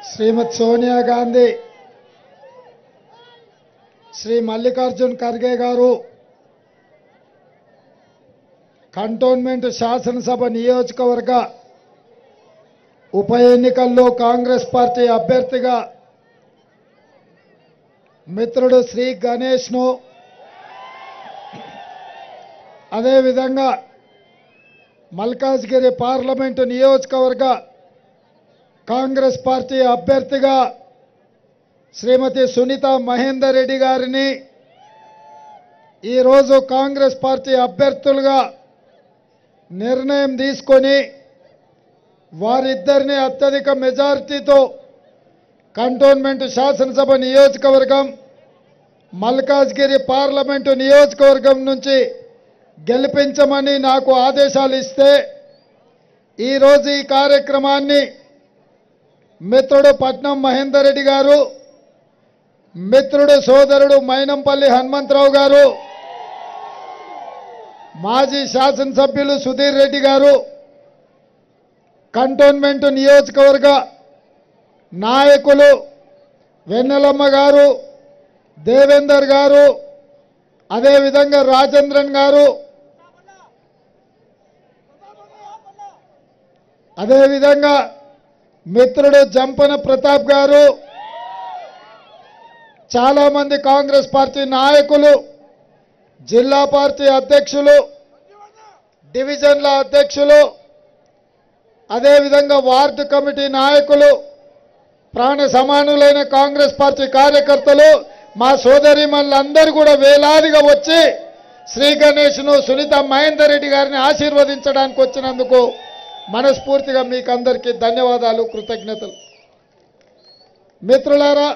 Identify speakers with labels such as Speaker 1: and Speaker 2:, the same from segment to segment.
Speaker 1: శ్రీమతి సోనియా గాంధీ శ్రీ మల్లికార్జున్ ఖర్గే గారు కంటోన్మెంట్ శాసనసభ నియోజకవర్గ ఉప ఎన్నికల్లో కాంగ్రెస్ పార్టీ అభ్యర్థిగా మిత్రుడు శ్రీ గణేష్ను అదేవిధంగా మల్కాజ్గిరి పార్లమెంటు నియోజకవర్గ కాంగ్రెస్ పార్టీ అభ్యర్థిగా శ్రీమతి సునీత మహేందర్ రెడ్డి గారిని ఈరోజు కాంగ్రెస్ పార్టీ అభ్యర్థులుగా నిర్ణయం తీసుకొని వారిద్దరిని అత్యధిక మెజారిటీతో కంటోన్మెంట్ శాసనసభ నియోజకవర్గం మల్కాజ్గిరి పార్లమెంటు నియోజకవర్గం నుంచి గెలిపించమని నాకు ఆదేశాలు ఇస్తే ఈరోజు ఈ కార్యక్రమాన్ని మిత్రుడు పట్నం మహేందర్ రెడ్డి గారు మిత్రుడు సోదరుడు మైనంపల్లి హనుమంతరావు గారు మాజీ శాసనసభ్యులు సుధీర్ రెడ్డి గారు కంటోన్మెంట్ నియోజకవర్గ నాయకులు వెన్నెలమ్మ గారు దేవేందర్ గారు అదేవిధంగా రాజేంద్రన్ గారు అదేవిధంగా మిత్రుడు జంపన ప్రతాప్ గారు చాలామంది కాంగ్రెస్ పార్టీ నాయకులు జిల్లా పార్టీ అధ్యక్షులు డివిజన్ల అధ్యక్షులు అదేవిధంగా వార్డు కమిటీ నాయకులు ప్రాణ సమానులైన కాంగ్రెస్ పార్టీ కార్యకర్తలు మా సోదరి అందరూ కూడా వేలాదిగా వచ్చి శ్రీ గణేష్ను సునీత మహేందర్ రెడ్డి గారిని ఆశీర్వదించడానికి వచ్చినందుకు మనస్ఫూర్తిగా మీకు అందరికీ ధన్యవాదాలు కృతజ్ఞతలు మిత్రులారా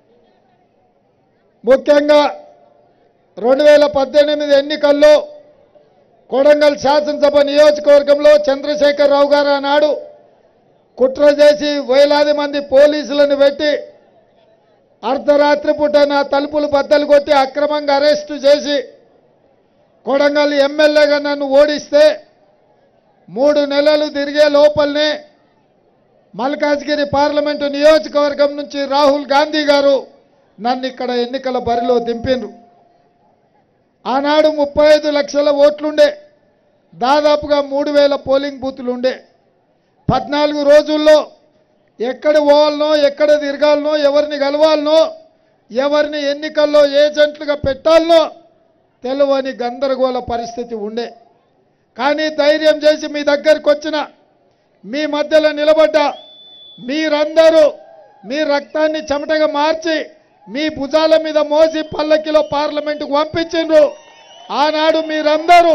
Speaker 1: ముఖ్యంగా రెండు వేల పద్దెనిమిది ఎన్నికల్లో కొడంగల్ శాసనసభ నియోజకవర్గంలో చంద్రశేఖరరావు గారు ఆనాడు కుట్ర చేసి వేలాది మంది పోలీసులను పెట్టి అర్ధరాత్రి పూట నా తలుపులు బద్దలు కొట్టి అక్రమంగా అరెస్టు చేసి కొడంగల్ ఎమ్మెల్యేగా నన్ను ఓడిస్తే మూడు నెలలు తిరిగే లోపలనే మల్కాజ్గిరి పార్లమెంటు నియోజకవర్గం నుంచి రాహుల్ గాంధీ గారు నన్ను ఇక్కడ ఎన్నికల బరిలో దింపిండ్రు ఆనాడు ముప్పై ఐదు లక్షల ఓట్లుండే దాదాపుగా మూడు వేల పోలింగ్ బూతులు ఉండే పద్నాలుగు రోజుల్లో ఎక్కడ పోవాలనో ఎక్కడ తిరగాలనో ఎవరిని కలవాలనో ఎవరిని ఎన్నికల్లో ఏజెంట్లుగా పెట్టాలనో తెలియని గందరగోళ పరిస్థితి ఉండే కానీ ధైర్యం చేసి మీ దగ్గరికి వచ్చిన మీ మధ్యలో నిలబడ్డా మీరందరూ మీ రక్తాన్ని చెమటగా మార్చి మీ భుజాల మీద మోసి పల్లకిలో పార్లమెంటుకు పంపించిండ్రు ఆనాడు మీరందరూ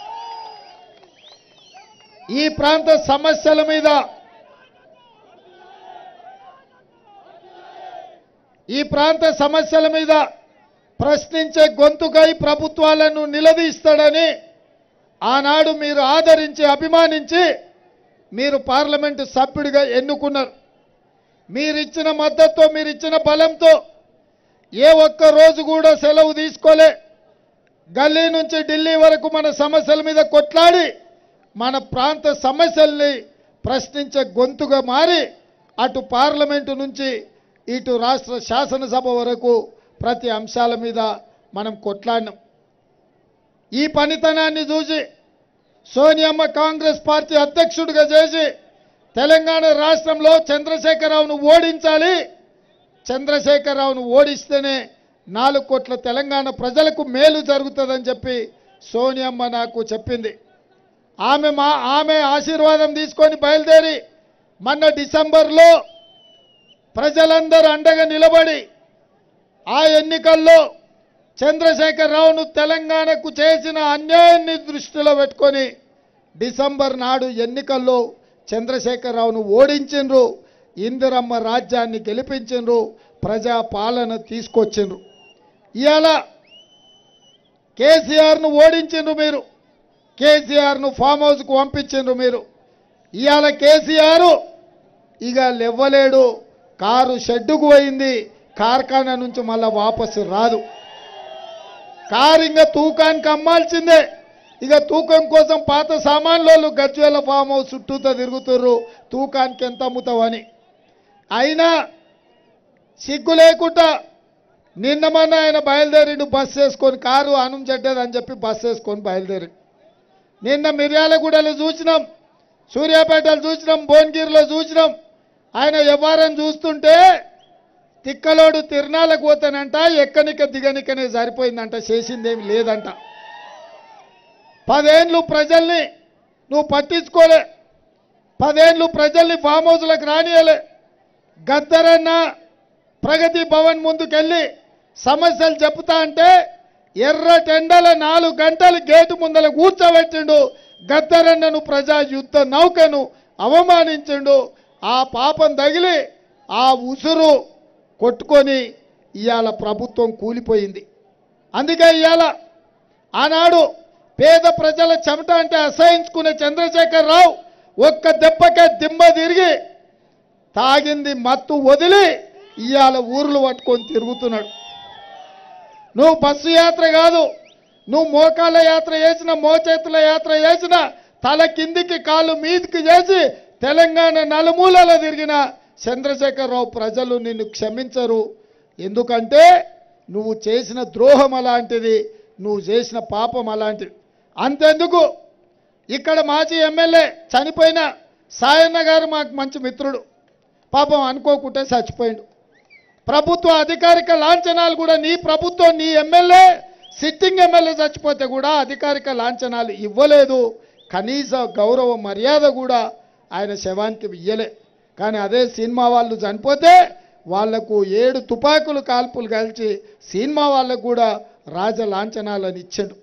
Speaker 1: ఈ ప్రాంత సమస్యల మీద ఈ ప్రాంత సమస్యల మీద ప్రశ్నించే గొంతుకై ప్రభుత్వాలను నిలదీస్తాడని ఆనాడు మీరు ఆదరించి అభిమానించి మీరు పార్లమెంటు సభ్యుడిగా ఎన్నుకున్నారు మీరిచ్చిన మద్దతుతో మీరిచ్చిన బలంతో ఏ ఒక్క రోజు కూడా సెలవు తీసుకోలే గల్లీ నుంచి ఢిల్లీ వరకు మన సమస్యల మీద కొట్లాడి మన ప్రాంత సమస్యల్ని ప్రశ్నించే గొంతుగా మారి అటు పార్లమెంటు నుంచి ఇటు రాష్ట్ర శాసనసభ వరకు ప్రతి అంశాల మీద మనం కొట్లాడినాం ఈ పనితనాన్ని చూసి సోనియమ్మ కాంగ్రెస్ పార్టీ అధ్యక్షుడిగా చేసి తెలంగాణ రాష్ట్రంలో చంద్రశేఖరరావును ఓడించాలి చంద్రశేఖరరావును ఓడిస్తేనే నాలుగు కోట్ల తెలంగాణ ప్రజలకు మేలు జరుగుతుందని చెప్పి సోనియమ్మ నాకు చెప్పింది ఆమె మా ఆమె ఆశీర్వాదం తీసుకొని బయలుదేరి మొన్న డిసెంబర్లో ప్రజలందరూ అండగా నిలబడి ఆ ఎన్నికల్లో చంద్రశేఖరరావును తెలంగాణకు చేసిన అన్యాయాన్ని దృష్టిలో పెట్టుకొని డిసెంబర్ నాడు ఎన్నికల్లో చంద్రశేఖరరావును ఓడించిండ్రు ఇందిరమ్మ రాజ్యాన్ని గెలిపించిండ్రు ప్రజా పాలన తీసుకొచ్చిండ్రు ఇవాళ కేసీఆర్ను ఓడించిండ్రు మీరు కేసీఆర్ను ఫామ్ హౌస్కు పంపించిండ్రు మీరు ఇవాళ కేసీఆర్ ఇక లేవ్వలేడు కారు షెడ్డుకు పోయింది కార్ఖానా నుంచి మళ్ళా వాపసు రాదు కారు ఇంకా తూకానికి అమ్మాల్సిందే ఇక తూకం కోసం పాత సామాన్లు గజ్వేల ఫామ్ హౌస్ చుట్టూతో తిరుగుతుర్రు తూకానికి ఎంత అమ్ముతావని అయినా సిగ్గు లేకుండా నిన్న మొన్న ఆయన బయలుదేరిండు బస్సు వేసుకొని కారు అనుం చెడ్డదని చెప్పి బస్సు వేసుకొని బయలుదేరిండు నిన్న మిర్యాలగూడలో చూసినాం సూర్యాపేటలో చూసినాం భువనగిరిలో చూసినాం ఆయన వ్యవహారం చూస్తుంటే తిక్కలోడు తిరణాలకు పోతానంట ఎక్కనిక దిగనికనే సరిపోయిందంట చేసిందేమి లేదంట పదేండ్లు ప్రజల్ని నువ్వు పట్టించుకోలే పదేండ్లు ప్రజల్ని ఫామ్ హౌస్లకు రానియలే గద్దరన్న ప్రగతి భవన్ ముందుకెళ్ళి సమస్యలు చెప్తా అంటే ఎర్ర టెండల నాలుగు గంటలు గేటు ముందల కూర్చోబెట్టిండు గద్దరన్నను ప్రజా యుద్ధ నౌకను అవమానించిండు ఆ పాపం తగిలి ఆ ఉసురు కొట్టుకొని ఇవాళ ప్రభుత్వం కూలిపోయింది అందుకే ఇవాళ ఆనాడు పేద ప్రజల చెమట అంటే అసహించుకునే చంద్రశేఖర్ రావు ఒక్క దెబ్బకే దిమ్మ తిరిగి తాగింది మత్తు వదిలి ఇవాళ ఊర్లు పట్టుకొని తిరుగుతున్నాడు నువ్వు బస్సు యాత్ర కాదు నువ్వు మోకాళ్ళ యాత్ర చేసిన మోచేతుల యాత్ర చేసిన తల కిందికి కాళ్ళు మీదికి చేసి తెలంగాణ నలుమూలల తిరిగిన చంద్రశేఖరరావు ప్రజలు నిన్ను క్షమించరు ఎందుకంటే నువ్వు చేసిన ద్రోహం అలాంటిది నువ్వు చేసిన పాపం అలాంటిది అంతెందుకు ఇక్కడ మాజీ ఎమ్మెల్యే చనిపోయిన సాయన్న గారు మాకు మంచి మిత్రుడు పాపం అనుకోకుంటే చచ్చిపోయిండు ప్రభుత్వ అధికారిక లాంఛనాలు కూడా నీ ప్రభుత్వం నీ ఎమ్మెల్యే సిట్టింగ్ ఎమ్మెల్యే చచ్చిపోతే కూడా అధికారిక లాంఛనాలు ఇవ్వలేదు కనీస గౌరవ మర్యాద కూడా ఆయన శవానికి ఇయ్యలే కానీ అదే సినిమా వాళ్ళు చనిపోతే వాళ్లకు ఏడు తుపాకులు కాల్పులు కలిసి సినిమా వాళ్ళకు కూడా రాజ లాంఛనాలను ఇచ్చాడు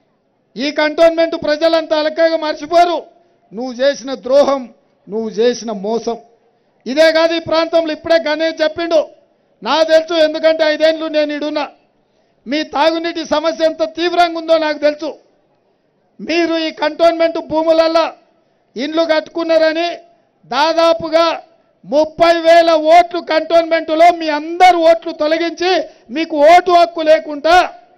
Speaker 1: ఈ కంటోన్మెంట్ ప్రజలంతా అలకగా మర్చిపోరు నువ్వు చేసిన ద్రోహం నువ్వు చేసిన మోసం ఇదే కాదు ఈ ప్రాంతంలో ఇప్పుడే గణేష్ చెప్పిండు నాకు తెలుసు ఎందుకంటే ఐదేళ్ళు నేను ఇడున్నా మీ తాగునీటి సమస్య ఎంత తీవ్రంగా ఉందో నాకు తెలుసు మీరు ఈ కంటోన్మెంట్ భూములల్లో ఇండ్లు కట్టుకున్నారని దాదాపుగా ముప్పై వేల ఓట్లు కంటోన్మెంటులో మీ అందరు ఓట్లు తొలగించి మీకు ఓటు హక్కు లేకుండా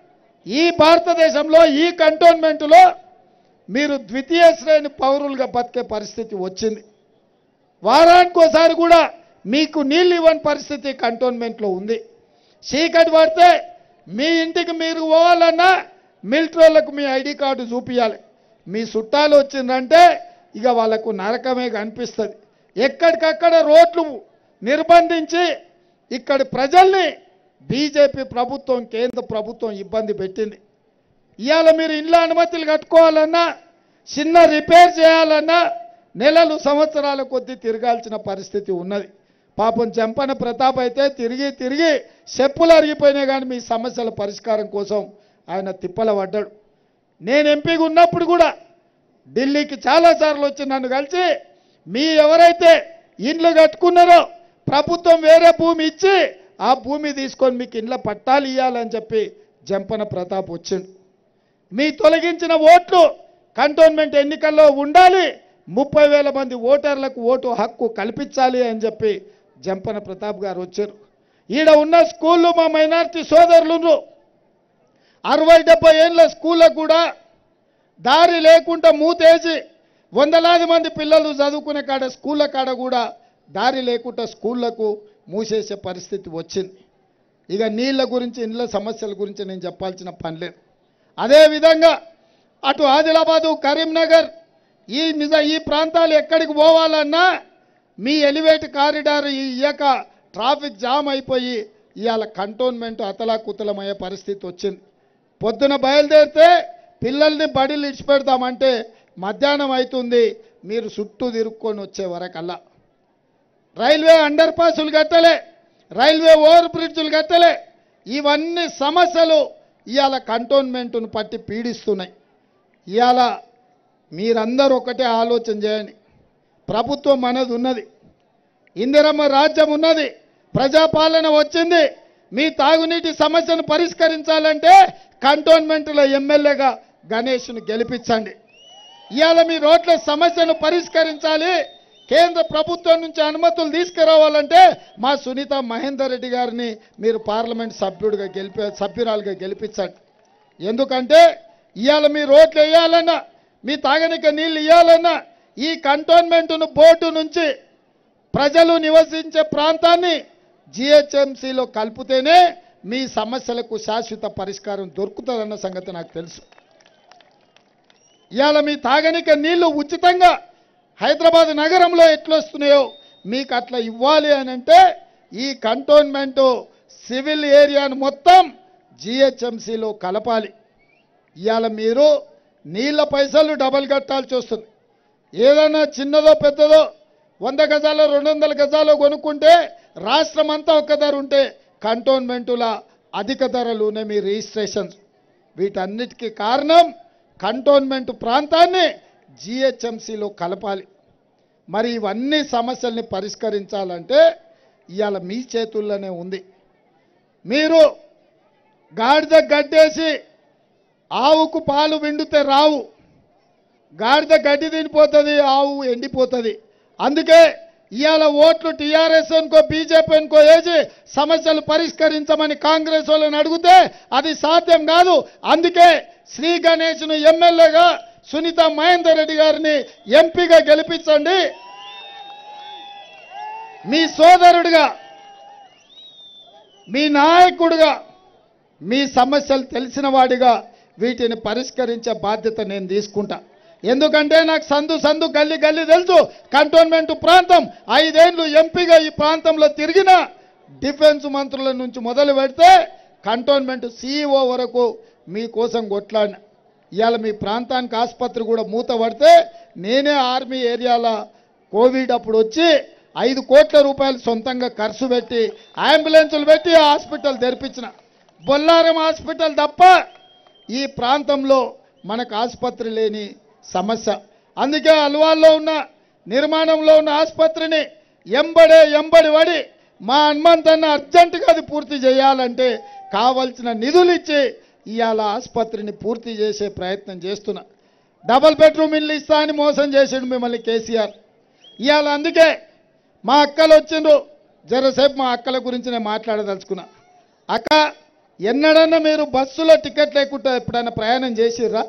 Speaker 1: ఈ భారతదేశంలో ఈ కంటోన్మెంటులో మీరు ద్వితీయ శ్రేణి పౌరులుగా బతికే పరిస్థితి వచ్చింది వారానికోసారి కూడా మీకు నీళ్ళు ఇవ్వని పరిస్థితి కంటోన్మెంట్లో ఉంది చీకటి పడితే మీ ఇంటికి మీరు పోవాలన్నా మిలిటరీలకు మీ ఐడి కార్డు చూపించాలి మీ చుట్టాలు వచ్చిందంటే ఇక వాళ్ళకు నరకమే కనిపిస్తుంది ఎక్కడికక్కడ రోడ్లు నిర్బంధించి ఇక్కడి ప్రజల్ని బీజేపీ ప్రభుత్వం కేంద్ర ప్రభుత్వం ఇబ్బంది పెట్టింది ఇవాళ మీరు ఇండ్ల అనుమతులు కట్టుకోవాలన్నా చిన్న రిపేర్ చేయాలన్నా నెలలు సంవత్సరాల కొద్దీ తిరగాల్సిన పరిస్థితి ఉన్నది పాపం చెంపన ప్రతాప్ అయితే తిరిగి తిరిగి చెప్పులు అరిగిపోయినా కానీ మీ సమస్యల పరిష్కారం కోసం ఆయన తిప్పల పడ్డాడు నేను ఎంపీగా ఉన్నప్పుడు కూడా ఢిల్లీకి చాలాసార్లు వచ్చి నన్ను కలిసి మీ ఎవరైతే ఇండ్లు కట్టుకున్నారో ప్రభుత్వం వేరే భూమి ఇచ్చి ఆ భూమి తీసుకొని మీకు ఇండ్ల పట్టాలు ఇవ్వాలని చెప్పి జంపన ప్రతాప్ వచ్చిండు మీ తొలగించిన ఓట్లు కంటోన్మెంట్ ఎన్నికల్లో ఉండాలి ముప్పై వేల మంది ఓటర్లకు ఓటు హక్కు కల్పించాలి అని చెప్పి జంపన ప్రతాప్ గారు వచ్చారు ఈడ ఉన్న స్కూళ్ళు మా మైనారిటీ సోదరులు అరవై డెబ్బై ఏళ్ళ స్కూళ్ళకు కూడా దారి లేకుండా మూతేసి వందలాది మంది పిల్లలు చదువుకునే కాడ స్కూళ్ళ కాడ కూడా దారి లేకుండా స్కూళ్ళకు మూసేసే పరిస్థితి వచ్చింది ఇక నీళ్ళ గురించి ఇండ్ల సమస్యల గురించి నేను చెప్పాల్సిన పని లేదు అదేవిధంగా అటు ఆదిలాబాదు కరీంనగర్ ఈ నిజ ఈ ప్రాంతాలు ఎక్కడికి పోవాలన్నా మీ ఎలివేట్ కారిడార్ ఈ ఇయ్యక ట్రాఫిక్ జామ్ అయిపోయి ఇవాళ కంటోన్మెంట్ అతలాకుతలమయ్యే పరిస్థితి వచ్చింది పొద్దున బయలుదేరితే పిల్లల్ని బడిలు ఇడిచిపెడతామంటే మధ్యాహ్నం అవుతుంది మీరు చుట్టూ తిరుక్కొని వచ్చే వరకల్లా రైల్వే అండర్ పాసులు కట్టలే రైల్వే ఓవర్ బ్రిడ్జులు కట్టలే ఇవన్నీ సమస్యలు ఇవాళ కంటోన్మెంట్ను పట్టి పీడిస్తున్నాయి ఇవాళ మీరందరూ ఒకటే ఆలోచన చేయండి ప్రభుత్వం మనది ఉన్నది ఇందిరమ్మ రాజ్యం ఉన్నది ప్రజాపాలన వచ్చింది మీ తాగునీటి సమస్యను పరిష్కరించాలంటే కంటోన్మెంట్లో ఎమ్మెల్యేగా గణేష్ను గెలిపించండి ఇవాళ మీ రోడ్ల సమస్యను పరిష్కరించాలి కేంద్ర ప్రభుత్వం నుంచి అనుమతులు తీసుకురావాలంటే మా సునీత మహేందర్ రెడ్డి గారిని మీరు పార్లమెంట్ సభ్యుడిగా గెలిపి సభ్యురాలుగా గెలిపించండి ఎందుకంటే ఇవాళ మీ రోడ్లు వేయాలన్నా మీ తాగనిక నీళ్ళు ఇవ్వాలన్నా ఈ కంటోన్మెంట్ను బోర్డు నుంచి ప్రజలు నివసించే ప్రాంతాన్ని జిహెచ్ఎంసీలో కలిపితేనే మీ సమస్యలకు శాశ్వత పరిష్కారం దొరుకుతుందన్న సంగతి నాకు తెలుసు ఇవాళ మీ తాగనిక నీళ్లు ఉచితంగా హైదరాబాద్ నగరంలో ఎట్లొస్తున్నాయో మీకు అట్లా ఇవ్వాలి అని అంటే ఈ కంటోన్మెంట్ సివిల్ ఏరియాను మొత్తం జిహెచ్ఎంసీలో కలపాలి ఇవాళ మీరు నీళ్ళ పైసలు డబల్ కట్టాల్సి వస్తుంది ఏదైనా చిన్నదో పెద్దదో వంద గజాలు రెండు వందల గజాలు కొనుక్కుంటే రాష్ట్రం అంతా ఒక్క ధర ఉంటే కంటోన్మెంటుల అధిక ధరలు ఉన్నాయి మీ రిజిస్ట్రేషన్స్ వీటన్నిటికీ కారణం కంటోన్మెంట్ ప్రాంతాన్ని జిహెచ్ఎంసీలో కలపాలి మరి ఇవన్నీ సమస్యల్ని పరిష్కరించాలంటే ఇవాళ మీ చేతుల్లోనే ఉంది మీరు గాడిద గడ్డేసి ఆవుకు పాలు విండితే రావు గాడిద గడ్డి తినిపోతుంది ఆవు ఎండిపోతుంది అందుకే ఇవాళ ఓట్లు టీఆర్ఎస్ అనుకో బీజేపీ అనుకో వేసి సమస్యలు పరిష్కరించమని కాంగ్రెస్ వాళ్ళని అడిగితే అది సాధ్యం కాదు అందుకే శ్రీ గణేష్ను ఎమ్మెల్యేగా సునీత మహేందర్ రెడ్డి గారిని ఎంపీగా గెలిపించండి మీ సోదరుడిగా మీ నాయకుడిగా మీ సమస్యలు తెలిసిన వాడిగా వీటిని పరిష్కరించే బాధ్యత నేను తీసుకుంటా ఎందుకంటే నాకు సందు సందు గల్లి గల్లి తెలుసు కంటోన్మెంట్ ప్రాంతం ఐదేళ్లు ఎంపీగా ఈ ప్రాంతంలో తిరిగిన డిఫెన్స్ మంత్రుల నుంచి మొదలు పెడితే కంటోన్మెంట్ సీఈఓ వరకు మీకోసం కొట్లాడిన ఇవాళ మీ ప్రాంతానికి ఆసుపత్రి కూడా మూత పడితే నేనే ఆర్మీ ఏరియాల కోవిడ్ అప్పుడు వచ్చి ఐదు కోట్ల రూపాయలు సొంతంగా ఖర్చు పెట్టి అంబులెన్సులు పెట్టి ఆ హాస్పిటల్ తెరిపించిన బొల్లారం హాస్పిటల్ తప్ప ఈ ప్రాంతంలో మనకు ఆసుపత్రి లేని సమస్య అందుకే అల్వాల్లో ఉన్న నిర్మాణంలో ఉన్న ఆసుపత్రిని ఎంబడే ఎంబడి పడి మా హనుమంతన్న అర్జెంటుగా అది పూర్తి చేయాలంటే కావలసిన నిధులు ఇచ్చి ఇవాళ ఆసుపత్రిని పూర్తి చేసే ప్రయత్నం చేస్తున్నా డబల్ బెడ్రూమ్ ఇల్లు ఇస్తా అని మోసం చేసిండు మిమ్మల్ని కేసీఆర్ ఇవాళ అందుకే మా అక్కలు వచ్చిండ్రు జరసేపు మా అక్కల గురించి నేను మాట్లాడదలుచుకున్నా అక్క ఎన్నడన్నా మీరు బస్సులో టికెట్ లేకుండా ఎప్పుడైనా ప్రయాణం చేసిర్రా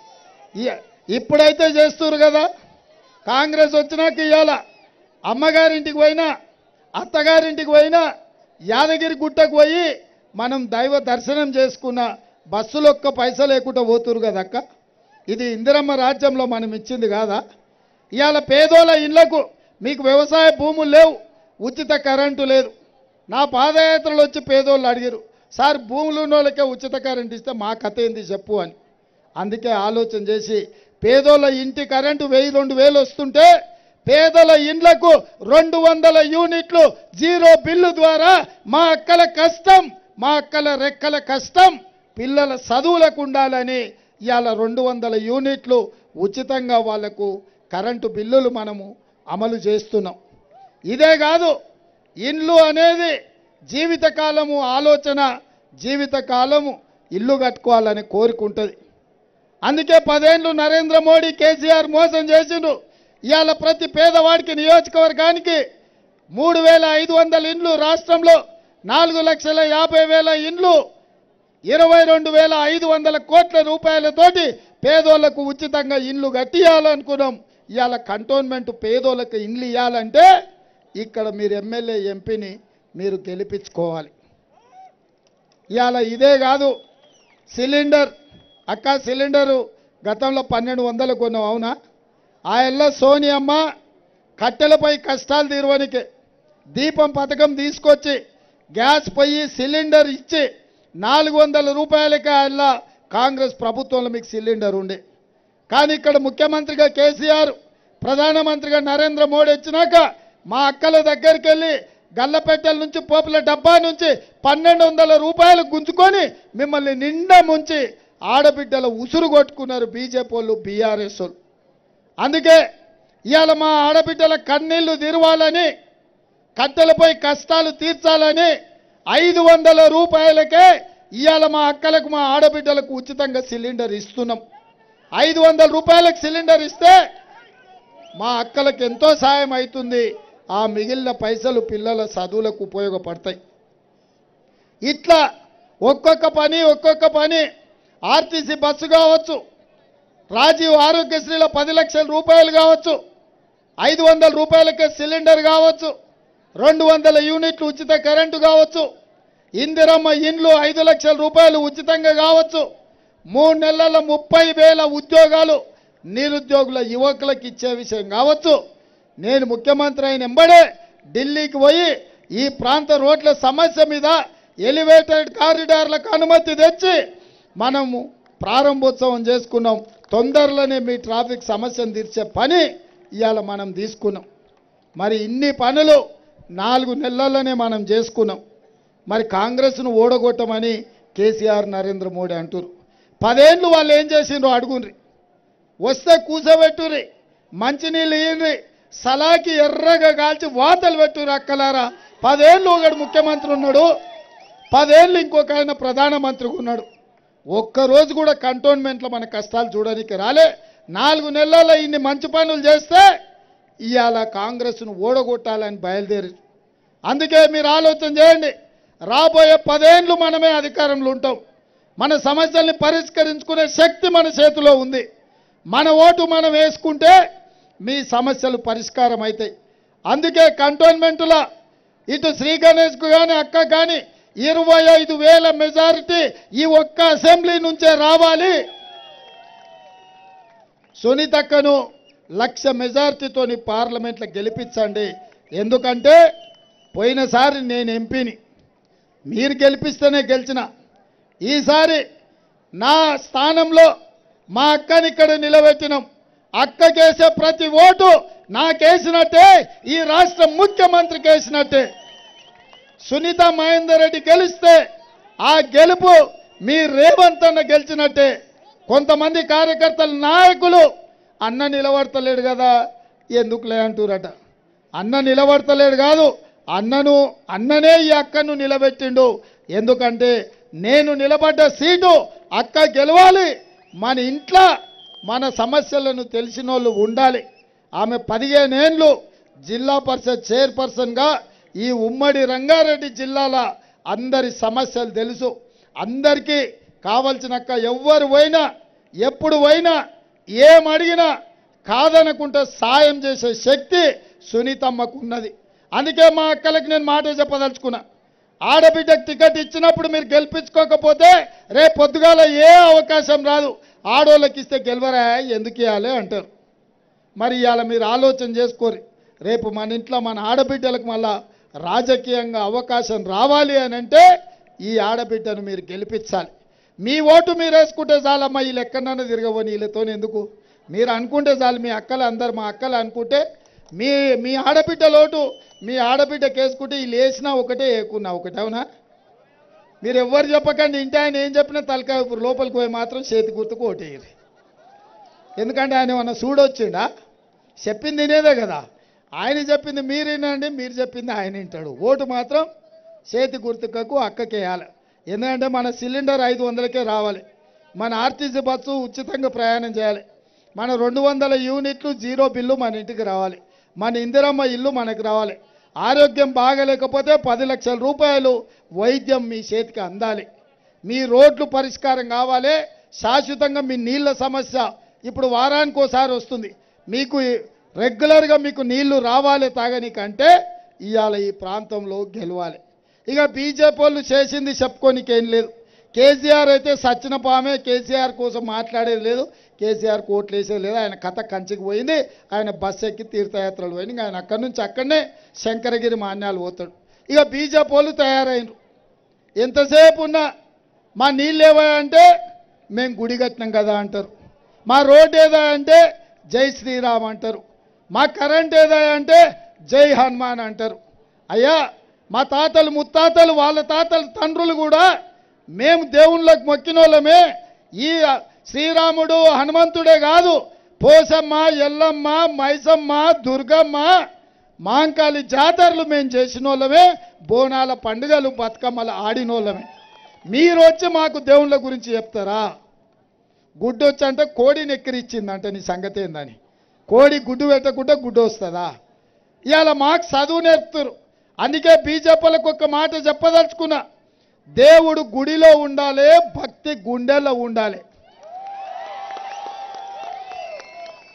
Speaker 1: ఇ- ఇప్పుడైతే చేస్తున్నారు కదా కాంగ్రెస్ వచ్చినాక ఇవాళ అమ్మగారింటికి పోయినా అత్తగారింటికి పోయినా యాదగిరి గుట్టకు పోయి మనం దైవ దర్శనం చేసుకున్న బస్సులు ఒక్క పైసా లేకుండా పోతురు కదా అక్క ఇది ఇందిరమ్మ రాజ్యంలో మనం ఇచ్చింది కాదా ఇవాళ పేదోళ్ళ ఇళ్లకు మీకు వ్యవసాయ భూములు లేవు ఉచిత కరెంటు లేదు నా పాదయాత్రలు వచ్చి పేదోళ్ళు అడిగారు సార్ భూములు ఉన్న వాళ్ళకే ఉచిత కరెంటు ఇస్తే మా కథ ఏంది చెప్పు అని అందుకే ఆలోచన చేసి పేదోళ్ళ ఇంటి కరెంటు వెయ్యి రెండు వేలు వస్తుంటే పేదల ఇండ్లకు రెండు వందల యూనిట్లు జీరో బిల్లు ద్వారా మా అక్కల కష్టం మా అక్కల రెక్కల కష్టం పిల్లల చదువులకు ఉండాలని ఇవాళ రెండు వందల యూనిట్లు ఉచితంగా వాళ్లకు కరెంటు బిల్లులు మనము అమలు చేస్తున్నాం ఇదే కాదు ఇండ్లు అనేది జీవితకాలము ఆలోచన జీవితకాలము ఇల్లు కట్టుకోవాలని కోరుకుంటుంది అందుకే పదేండ్లు నరేంద్ర మోడీ కేసీఆర్ మోసం చేసిండు ఇవాళ ప్రతి పేదవాడికి నియోజకవర్గానికి మూడు వేల ఐదు వందల ఇండ్లు రాష్ట్రంలో నాలుగు లక్షల యాభై వేల ఇండ్లు ఇరవై రెండు వేల ఐదు వందల కోట్ల రూపాయలతోటి పేదోళ్లకు ఉచితంగా ఇండ్లు కట్టియాలనుకున్నాం ఇవాళ కంటోన్మెంట్ పేదోళ్ళకి ఇండ్లు ఇవ్వాలంటే ఇక్కడ మీరు ఎమ్మెల్యే ఎంపీని మీరు గెలిపించుకోవాలి ఇవాళ ఇదే కాదు సిలిండర్ అక్క సిలిండరు గతంలో పన్నెండు వందలు కొన్నాం అవునా ఆ ఎల్ల సోనియమ్మ కట్టెలపై కష్టాలు తీరువనికి దీపం పథకం తీసుకొచ్చి గ్యాస్ పొయ్యి సిలిండర్ ఇచ్చి నాలుగు వందల రూపాయలకి ఆ కాంగ్రెస్ ప్రభుత్వంలో మీకు సిలిండర్ ఉండే కానీ ఇక్కడ ముఖ్యమంత్రిగా కేసీఆర్ ప్రధానమంత్రిగా నరేంద్ర మోడీ వచ్చినాక మా అక్కల దగ్గరికి వెళ్ళి గల్లపెట్టెల నుంచి పోపుల డబ్బా నుంచి పన్నెండు వందల రూపాయలు గుంజుకొని మిమ్మల్ని నిండా ముంచి ఆడబిడ్డల ఉసురు కొట్టుకున్నారు బీజేపీ వాళ్ళు బీఆర్ఎస్ వాళ్ళు అందుకే ఇవాళ మా ఆడబిడ్డల కన్నీళ్లు తీరవాలని కట్టెలపై కష్టాలు తీర్చాలని ఐదు వందల రూపాయలకే ఇవాళ మా అక్కలకు మా ఆడబిడ్డలకు ఉచితంగా సిలిండర్ ఇస్తున్నాం ఐదు వందల రూపాయలకు సిలిండర్ ఇస్తే మా అక్కలకు ఎంతో సాయం అవుతుంది ఆ మిగిలిన పైసలు పిల్లల చదువులకు ఉపయోగపడతాయి ఇట్లా ఒక్కొక్క పని ఒక్కొక్క పని ఆర్టీసీ బస్సు కావచ్చు రాజీవ్ ఆరోగ్యశ్రీలో పది లక్షల రూపాయలు కావచ్చు ఐదు వందల రూపాయలకే సిలిండర్ కావచ్చు రెండు వందల యూనిట్లు ఉచిత కరెంటు కావచ్చు ఇందిరమ్మ ఇండ్లు ఐదు లక్షల రూపాయలు ఉచితంగా కావచ్చు మూడు నెలల ముప్పై వేల ఉద్యోగాలు నిరుద్యోగుల యువకులకు ఇచ్చే విషయం కావచ్చు నేను ముఖ్యమంత్రి అయిన ఎంబడే ఢిల్లీకి పోయి ఈ ప్రాంత రోడ్ల సమస్య మీద ఎలివేటెడ్ కారిడార్లకు అనుమతి తెచ్చి మనము ప్రారంభోత్సవం చేసుకున్నాం తొందరలోనే మీ ట్రాఫిక్ సమస్యను తీర్చే పని ఇవాళ మనం తీసుకున్నాం మరి ఇన్ని పనులు నాలుగు నెలల్లోనే మనం చేసుకున్నాం మరి కాంగ్రెస్ను ఓడగొట్టమని కేసీఆర్ నరేంద్ర మోడీ అంటున్నారు పదేళ్ళు వాళ్ళు ఏం చేసిండ్రో అడుగుండ్రి వస్తే కూసబెట్టుర్రి మంచినీళ్ళు ఇయ్యండ్రి సలాకి ఎర్రగా కాల్చి వాతలు పెట్టుర్రి అక్కలారా పదేళ్ళు ఒకడు ముఖ్యమంత్రి ఉన్నాడు పదేళ్ళు ఇంకొక ఆయన ప్రధానమంత్రిగా ఉన్నాడు ఒక్కరోజు కూడా కంటోన్మెంట్లో మన కష్టాలు చూడడానికి రాలే నాలుగు నెలల్లో ఇన్ని మంచి పనులు చేస్తే ఇవాళ కాంగ్రెస్ను ఓడగొట్టాలని బయలుదేరి అందుకే మీరు ఆలోచన చేయండి రాబోయే పదేళ్ళు మనమే అధికారంలో ఉంటాం మన సమస్యల్ని పరిష్కరించుకునే శక్తి మన చేతిలో ఉంది మన ఓటు మనం వేసుకుంటే మీ సమస్యలు పరిష్కారం అవుతాయి అందుకే కంటోన్మెంట్లో ఇటు శ్రీ గణేష్కు కానీ అక్క కానీ ఇరవై ఐదు వేల మెజారిటీ ఈ ఒక్క అసెంబ్లీ నుంచే రావాలి సునీతక్కను లక్ష మెజార్టీతోని పార్లమెంట్లో గెలిపించండి ఎందుకంటే పోయినసారి నేను ఎంపీని మీరు గెలిపిస్తేనే గెలిచిన ఈసారి నా స్థానంలో మా అక్కని ఇక్కడ నిలబెట్టినాం అక్కకేసే ప్రతి ఓటు నాకేసినట్టే ఈ రాష్ట్ర ముఖ్యమంత్రికి వేసినట్టే సునీత మహేందర్ రెడ్డి గెలిస్తే ఆ గెలుపు మీ రేవంత్ అన్న గెలిచినట్టే కొంతమంది కార్యకర్తలు నాయకులు అన్న నిలబడతలేడు కదా ఎందుకులే అంటురట అన్న నిలబడతలేడు కాదు అన్నను అన్ననే ఈ అక్కను నిలబెట్టిండు ఎందుకంటే నేను నిలబడ్డ సీటు అక్క గెలవాలి మన ఇంట్లో మన సమస్యలను తెలిసిన వాళ్ళు ఉండాలి ఆమె పదిహేనేళ్ళు జిల్లా పరిషత్ చైర్పర్సన్గా ఈ ఉమ్మడి రంగారెడ్డి జిల్లాల అందరి సమస్యలు తెలుసు అందరికీ కావలసినక్క ఎవ్వరు పోయినా ఎప్పుడు పోయినా ఏం అడిగినా కాదనకుంటే సాయం చేసే శక్తి సునీతమ్మకు ఉన్నది అందుకే మా అక్కలకి నేను మాట చెప్పదలుచుకున్నా ఆడబిడ్డకు టికెట్ ఇచ్చినప్పుడు మీరు గెలిపించుకోకపోతే రేపు పొద్దుగాల ఏ అవకాశం రాదు ఆడోళ్ళకి ఇస్తే గెలవరా ఎందుకు ఇవ్వాలి అంటారు మరి ఇవాళ మీరు ఆలోచన చేసుకోరు రేపు మన ఇంట్లో మన ఆడబిడ్డలకు మళ్ళా రాజకీయంగా అవకాశం రావాలి అని అంటే ఈ ఆడబిడ్డను మీరు గెలిపించాలి మీ ఓటు మీరు వేసుకుంటే చాలమ్మా వీళ్ళు ఎక్కడన్నా తిరగవని వీళ్ళతో ఎందుకు మీరు అనుకుంటే చాలు మీ అక్కలు అందరు మా అక్కలు అనుకుంటే మీ మీ ఆడబిడ్డ లోటు మీ ఆడబిడ్డకి వేసుకుంటే వీళ్ళు వేసినా ఒకటే వేయకున్నా ఒకటే అవునా మీరు ఎవ్వరు చెప్పకండి ఇంటి ఆయన ఏం చెప్పినా తలకాయ లోపలికి పోయి మాత్రం చేతి గుర్తుకు ఓటేయరు ఎందుకంటే ఆయన ఏమన్నా చూడొచ్చిండా చెప్పింది వినేదే కదా ఆయన చెప్పింది మీరు వినండి మీరు చెప్పింది ఆయన వింటాడు ఓటు మాత్రం చేతి గుర్తుకకు అక్కకేయాలి ఎందుకంటే మన సిలిండర్ ఐదు వందలకే రావాలి మన ఆర్టీసీ బస్సు ఉచితంగా ప్రయాణం చేయాలి మన రెండు వందల యూనిట్లు జీరో బిల్లు మన ఇంటికి రావాలి మన ఇందిరమ్మ ఇల్లు మనకు రావాలి ఆరోగ్యం బాగలేకపోతే పది లక్షల రూపాయలు వైద్యం మీ చేతికి అందాలి మీ రోడ్లు పరిష్కారం కావాలి శాశ్వతంగా మీ నీళ్ళ సమస్య ఇప్పుడు వారానికి ఒకసారి వస్తుంది మీకు రెగ్యులర్గా మీకు నీళ్లు రావాలి తాగనీకంటే ఇవాళ ఈ ప్రాంతంలో గెలవాలి ఇక బీజేపీ వాళ్ళు చేసింది చెప్పుకోనికేం లేదు కేసీఆర్ అయితే సచ్చిన పామే కేసీఆర్ కోసం మాట్లాడేది లేదు కేసీఆర్ కోట్లు వేసేది లేదు ఆయన కథ కంచికి పోయింది ఆయన బస్సు ఎక్కి తీర్థయాత్రలు పోయింది ఇంకా ఆయన అక్కడి నుంచి అక్కడనే శంకరగిరి మాన్యాలు పోతాడు ఇక బీజేపీ వాళ్ళు తయారైనరు ఎంతసేపు ఉన్నా మా నీళ్ళు ఏవా అంటే మేము గుడి కట్టినాం కదా అంటారు మా రోడ్ ఏదా అంటే జై శ్రీరామ్ అంటారు మా కరెంట్ ఏదా అంటే జై హనుమాన్ అంటారు అయ్యా మా తాతలు ముత్తాతలు వాళ్ళ తాతలు తండ్రులు కూడా మేము దేవుళ్ళకి మొక్కిన వాళ్ళమే ఈ శ్రీరాముడు హనుమంతుడే కాదు పోసమ్మ ఎల్లమ్మ మైసమ్మ దుర్గమ్మ మాంకాళి జాతరలు మేము చేసిన వాళ్ళమే బోనాల పండుగలు బతుకమ్మలు ఆడిన వాళ్ళమే మీరు వచ్చి మాకు దేవుళ్ళ గురించి చెప్తారా గుడ్డు వచ్చి అంటే కోడిని ఎక్కిరిచ్చిందంట నీ సంగతి ఏందని కోడి గుడ్డు పెట్టకుండా గుడ్డు వస్తుందా ఇవాళ మాకు చదువు నేర్పుతారు అందుకే బీజేపీలకు ఒక మాట చెప్పదలుచుకున్నా దేవుడు గుడిలో ఉండాలి భక్తి గుండెల్లో ఉండాలి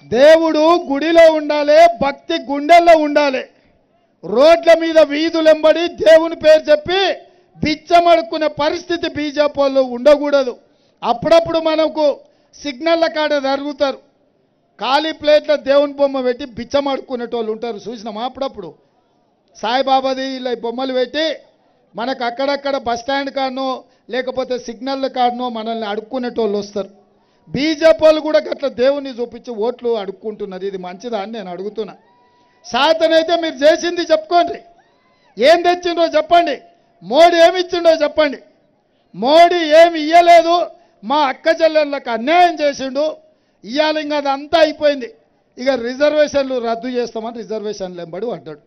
Speaker 1: దేవుడు గుడిలో ఉండాలి భక్తి గుండెల్లో ఉండాలి రోడ్ల మీద వీధులెంబడి దేవుని పేరు చెప్పి బిచ్చమడుక్కునే పరిస్థితి బీజేపీ వాళ్ళు ఉండకూడదు అప్పుడప్పుడు మనకు సిగ్నల్ల కాడ జరుగుతారు ఖాళీ ప్లేట్లో దేవుని బొమ్మ పెట్టి బిచ్చమడుక్కునేటోళ్ళు ఉంటారు చూసినామా అప్పుడప్పుడు సాయిబాబాది ఇలా బొమ్మలు పెట్టి మనకు అక్కడక్కడ బస్ స్టాండ్ కాడనో లేకపోతే సిగ్నల్ కాడనో మనల్ని అడుక్కునేటోళ్ళు వస్తారు బీజేపీ వాళ్ళు కూడా గట్ల దేవుని చూపించి ఓట్లు అడుక్కుంటున్నారు ఇది మంచిదా అని నేను అడుగుతున్నా సాతనైతే మీరు చేసింది చెప్పుకోండి ఏం తెచ్చిండో చెప్పండి మోడీ ఏమి ఇచ్చిండో చెప్పండి మోడీ ఏమి ఇయ్యలేదు మా అక్క చెల్లెళ్ళకి అన్యాయం చేసిండు ఇవాళ ఇంకా అదంతా అయిపోయింది ఇక రిజర్వేషన్లు రద్దు చేస్తామని రిజర్వేషన్లు ఎంబడి పడ్డాడు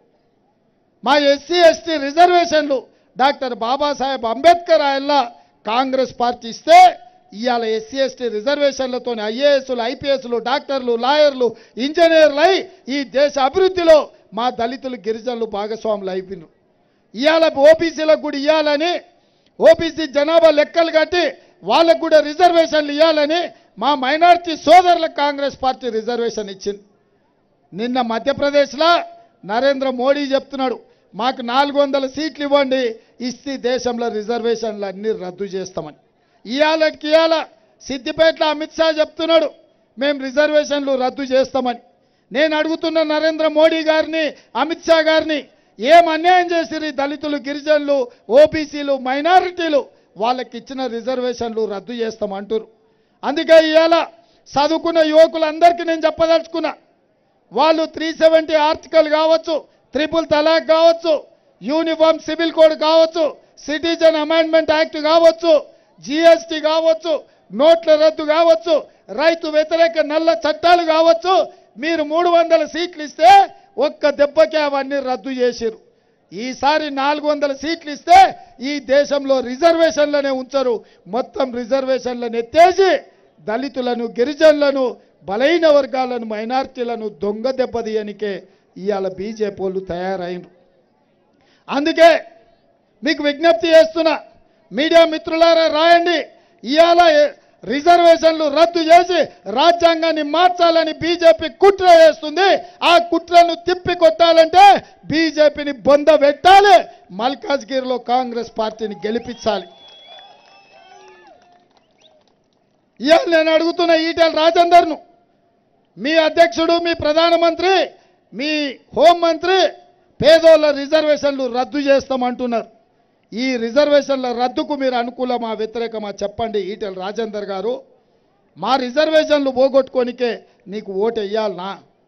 Speaker 1: మా ఎస్సీ ఎస్టీ రిజర్వేషన్లు డాక్టర్ బాబాసాహెబ్ అంబేద్కర్ ఆయల్లా కాంగ్రెస్ పార్టీ ఇస్తే ఇవాళ ఎస్సీ ఎస్టీ రిజర్వేషన్లతో ఐఏఎస్లు ఐపీఎస్లు డాక్టర్లు లాయర్లు ఇంజనీర్లు అయి ఈ దేశ అభివృద్ధిలో మా దళితులు గిరిజనులు భాగస్వాములు అయిపోయినారు ఇవాళ ఓబీసీలకు కూడా ఇవ్వాలని ఓబీసీ జనాభా లెక్కలు కట్టి వాళ్ళకు కూడా రిజర్వేషన్లు ఇవ్వాలని మా మైనారిటీ సోదరులకు కాంగ్రెస్ పార్టీ రిజర్వేషన్ ఇచ్చింది నిన్న మధ్యప్రదేశ్లో నరేంద్ర మోడీ చెప్తున్నాడు మాకు నాలుగు వందల సీట్లు ఇవ్వండి ఇస్తే దేశంలో రిజర్వేషన్లు అన్నీ రద్దు చేస్తామని ఇవాళకి ఇవాళ సిద్దిపేటలో అమిత్ షా చెప్తున్నాడు మేము రిజర్వేషన్లు రద్దు చేస్తామని నేను అడుగుతున్న నరేంద్ర మోడీ గారిని అమిత్ షా గారిని ఏం అన్యాయం చేసిరు ఈ దళితులు గిరిజనులు ఓబీసీలు మైనారిటీలు వాళ్ళకి ఇచ్చిన రిజర్వేషన్లు రద్దు చేస్తామంటారు అందుకే ఇవాళ చదువుకున్న యువకులందరికీ నేను చెప్పదలుచుకున్నా వాళ్ళు త్రీ సెవెంటీ ఆర్టికల్ కావచ్చు త్రిపుల్ తలాక్ కావచ్చు యూనిఫామ్ సివిల్ కోడ్ కావచ్చు సిటిజన్ అమెండ్మెంట్ యాక్ట్ కావచ్చు జిఎస్టీ కావచ్చు నోట్ల రద్దు కావచ్చు రైతు వ్యతిరేక నల్ల చట్టాలు కావచ్చు మీరు మూడు వందల సీట్లు ఇస్తే ఒక్క దెబ్బకే అవన్నీ రద్దు చేసిరు ఈసారి నాలుగు వందల సీట్లు ఇస్తే ఈ దేశంలో రిజర్వేషన్లనే ఉంచరు మొత్తం రిజర్వేషన్లను ఎత్తేసి దళితులను గిరిజనులను బలైన వర్గాలను మైనార్టీలను దొంగ దెబ్బతీయనికే ఇవాళ బీజేపీ వాళ్ళు తయారైనరు అందుకే మీకు విజ్ఞప్తి చేస్తున్నా మీడియా మిత్రులారా రాయండి ఇవాళ రిజర్వేషన్లు రద్దు చేసి రాజ్యాంగాన్ని మార్చాలని బీజేపీ కుట్ర చేస్తుంది ఆ కుట్రను తిప్పి కొట్టాలంటే బీజేపీని బొంద పెట్టాలి మల్కాజ్గిరిలో కాంగ్రెస్ పార్టీని గెలిపించాలి ఇవాళ నేను అడుగుతున్న ఈటెల రాజేందర్ను మీ అధ్యక్షుడు మీ ప్రధానమంత్రి మీ హోంమంత్రి పేదోళ్ళ రిజర్వేషన్లు రద్దు చేస్తామంటున్నారు ఈ రిజర్వేషన్ల రద్దుకు మీరు అనుకూలమా వ్యతిరేకమా చెప్పండి ఈటెల రాజేందర్ గారు మా రిజర్వేషన్లు పోగొట్టుకోనికే నీకు ఓటు వేయాలనా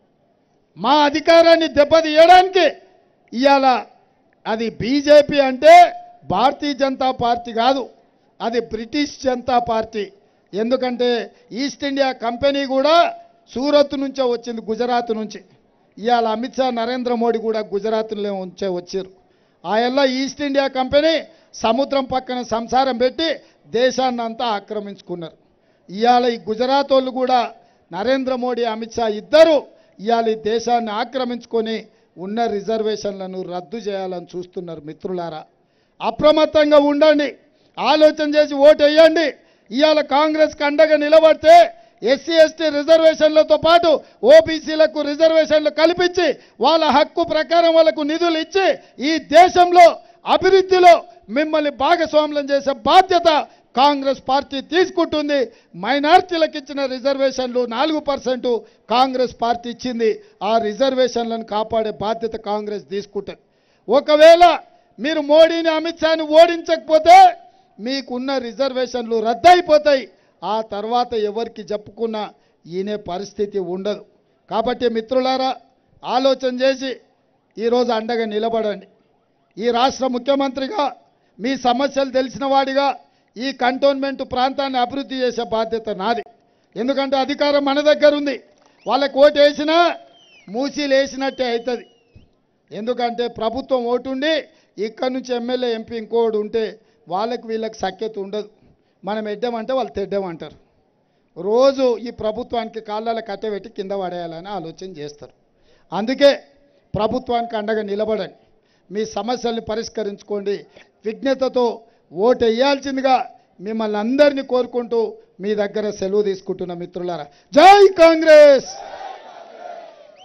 Speaker 1: మా అధికారాన్ని దెబ్బతీయడానికి ఇవాళ అది బీజేపీ అంటే భారతీయ జనతా పార్టీ కాదు అది బ్రిటిష్ జనతా పార్టీ ఎందుకంటే ఈస్ట్ ఇండియా కంపెనీ కూడా సూరత్ నుంచే వచ్చింది గుజరాత్ నుంచి ఇవాళ అమిత్ షా నరేంద్ర మోడీ కూడా గుజరాత్లో ఉంచే వచ్చారు ఆయల్ల ఈస్ట్ ఇండియా కంపెనీ సముద్రం పక్కన సంసారం పెట్టి దేశాన్ని అంతా ఆక్రమించుకున్నారు ఇవాళ ఈ గుజరాత్ వాళ్ళు కూడా నరేంద్ర మోడీ అమిత్ షా ఇద్దరు ఇవాళ ఈ దేశాన్ని ఆక్రమించుకొని ఉన్న రిజర్వేషన్లను రద్దు చేయాలని చూస్తున్నారు మిత్రులారా అప్రమత్తంగా ఉండండి ఆలోచన చేసి ఓటు వేయండి ఇవాళ కాంగ్రెస్ అండగా నిలబడితే ఎస్సీ ఎస్టీ రిజర్వేషన్లతో పాటు ఓబీసీలకు రిజర్వేషన్లు కల్పించి వాళ్ళ హక్కు ప్రకారం వాళ్ళకు నిధులు ఇచ్చి ఈ దేశంలో అభివృద్ధిలో మిమ్మల్ని భాగస్వామ్యం చేసే బాధ్యత కాంగ్రెస్ పార్టీ తీసుకుంటుంది మైనార్టీలకు ఇచ్చిన రిజర్వేషన్లు నాలుగు పర్సెంట్ కాంగ్రెస్ పార్టీ ఇచ్చింది ఆ రిజర్వేషన్లను కాపాడే బాధ్యత కాంగ్రెస్ తీసుకుంటుంది ఒకవేళ మీరు మోడీని అమిత్ షాని ఓడించకపోతే మీకున్న రిజర్వేషన్లు రద్దయిపోతాయి ఆ తర్వాత ఎవరికి చెప్పుకున్నా ఈయనే పరిస్థితి ఉండదు కాబట్టి మిత్రులారా ఆలోచన చేసి ఈరోజు అండగా నిలబడండి ఈ రాష్ట్ర ముఖ్యమంత్రిగా మీ సమస్యలు తెలిసిన వాడిగా ఈ కంటోన్మెంట్ ప్రాంతాన్ని అభివృద్ధి చేసే బాధ్యత నాది ఎందుకంటే అధికారం మన దగ్గర ఉంది వాళ్ళకి ఓటు వేసినా మూసీలు వేసినట్టే అవుతుంది ఎందుకంటే ప్రభుత్వం ఓటుండి ఇక్కడ నుంచి ఎమ్మెల్యే ఎంపీ ఇంకోడు ఉంటే వాళ్ళకి వీళ్ళకి సఖ్యత ఉండదు మనం ఎడ్డామంటే వాళ్ళు తెడ్డామంటారు రోజు ఈ ప్రభుత్వానికి కాళ్ళ కట్టబెట్టి కింద పడేయాలని ఆలోచన చేస్తారు అందుకే ప్రభుత్వానికి అండగా నిలబడండి మీ సమస్యల్ని పరిష్కరించుకోండి విజ్ఞతతో ఓటు వేయాల్సిందిగా మిమ్మల్ని అందరినీ కోరుకుంటూ మీ దగ్గర సెలవు తీసుకుంటున్న మిత్రులారా జై కాంగ్రెస్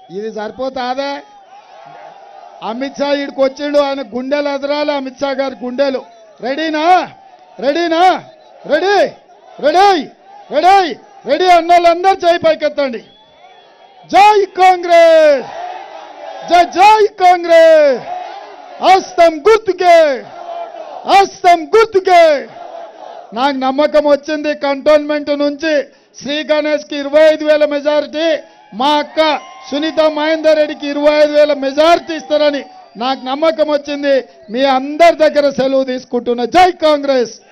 Speaker 1: ఇది సరిపోతాదే అమిత్ షా ఇక్కడికి వచ్చిండు ఆయన గుండెలు ఎదరాలి అమిత్ షా గారి గుండెలు రెడీనా రెడీనా రెడీ రెడీ రెడీ రెడీ అన్నోళ్ళందరూ చేయి పైకెత్తండి జై కాంగ్రెస్ జై జై కాంగ్రెస్ హస్తం గుర్తుకే హస్తం గుర్తుకే నాకు నమ్మకం వచ్చింది కంటోన్మెంట్ నుంచి శ్రీ గణేష్ కి ఇరవై ఐదు వేల మెజారిటీ మా అక్క సునీత మహేందర్ రెడ్డికి ఇరవై ఐదు వేల మెజారిటీ ఇస్తారని నాకు నమ్మకం వచ్చింది మీ అందరి దగ్గర సెలవు తీసుకుంటున్నా జై కాంగ్రెస్